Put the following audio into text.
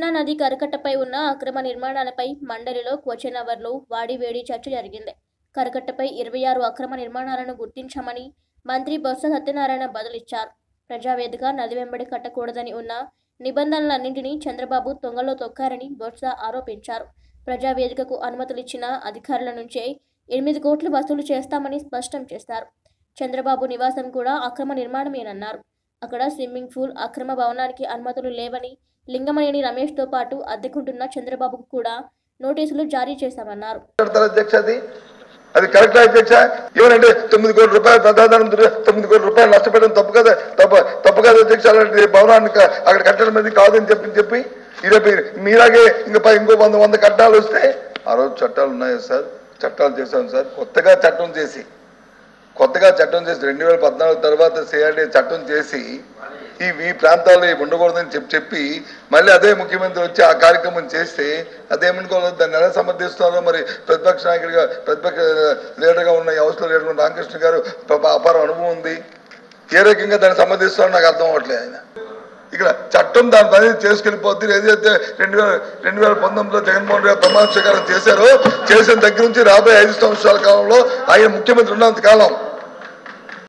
కృష్ణానది కరకట్టపై ఉన్న అక్రమ నిర్మాణాలపై మండలిలో క్వశ్చన్ అవర్లో వాడివేడి చర్చ జరిగింది కరకట్టపై ఇరవై ఆరు అక్రమ నిర్మాణాలను గుర్తించామని మంత్రి బొత్స సత్యనారాయణ బదులిచ్చారు ప్రజావేదిక నది వెంబడి కట్టకూడదని ఉన్న నిబంధనలన్నింటినీ చంద్రబాబు తొంగలో తొక్కారని బొత్స ఆరోపించారు ప్రజావేదికకు అనుమతులిచ్చిన అధికారుల నుంచే ఎనిమిది కోట్లు వసూలు చేస్తామని స్పష్టం చేశారు చంద్రబాబు నివాసం కూడా అక్రమ నిర్మాణమేనన్నారు అక్కడ స్విమ్మింగ్ పూల్ అక్రమ భవనానికి అనుమతులు లేవని లింగమనేని రమేష్తో పాటు అద్దెకుంటున్న చంద్రబాబుకు కూడా నోటీసులు జారీ చేశామన్నారు పెడతారు అధ్యక్ష అది అది కరెక్ట్ అధ్యక్ష ఏమనంటే తొమ్మిది కోట్ల రూపాయలు ప్రధానం తొమ్మిది కోట్ల రూపాయలు నష్టపెట్టడం తప్పు కదా తప్పు తప్పు కదా అధ్యక్ష అలాంటి భవనాన్ని క- అక్కడ కట్టడం అనేది కాదని చెప్పి చెప్పి ఇరవై మీలాగే ఇంకా పై- ఇంకో వంద వంద కట్టాలు వస్తే ఆ రోజు చట్టాలు ఉన్నాయి సార్ చట్టాలు చేశాం సార్ కొత్తగా చట్టం చేసి కొత్తగా చట్టం చేసి రెండు వేల పద్నాలుగు తర్వాత సిఆర్డీ చట్టం చేసి ఈ ఈ ప్రాంతాల్లో ఇవి ఉండకూడదని చెప్పి చెప్పి మళ్ళీ అదే ముఖ్యమంత్రి వచ్చి ఆ కార్యక్రమం చేస్తే అదేమనుకోలేదు దాన్ని ఎలా సమర్థిస్తున్నారో మరి ప్రతిపక్ష నాయకుడిగా ప్రతిపక్ష లీడర్గా ఉన్న ఈ హౌస్లో లీడర్ ఉన్న రామకృష్ణ గారు పాప- అపారం అనుభవం ఉంది ఏ రకంగా దాన్ని సమర్థిస్తున్నారో నాకు అర్థం అవ్వట్లేదు ఆయన ఇక్కడ చట్టం దాని పని చేసుకెళ్ళిపోద్ది ఏదైతే రెండు వేల రెండు వేల పంతొమ్మిదిలో జగన్మోహన్ రెడ్డి గారు ప్రమాణ స్వీకారం చేశారో చేసిన దగ్గర నుంచి రాబోయే ఐదు సంవత్సరాల కాలంలో ఆయన ముఖ్యమంత్రి ఉన్నంత కాలం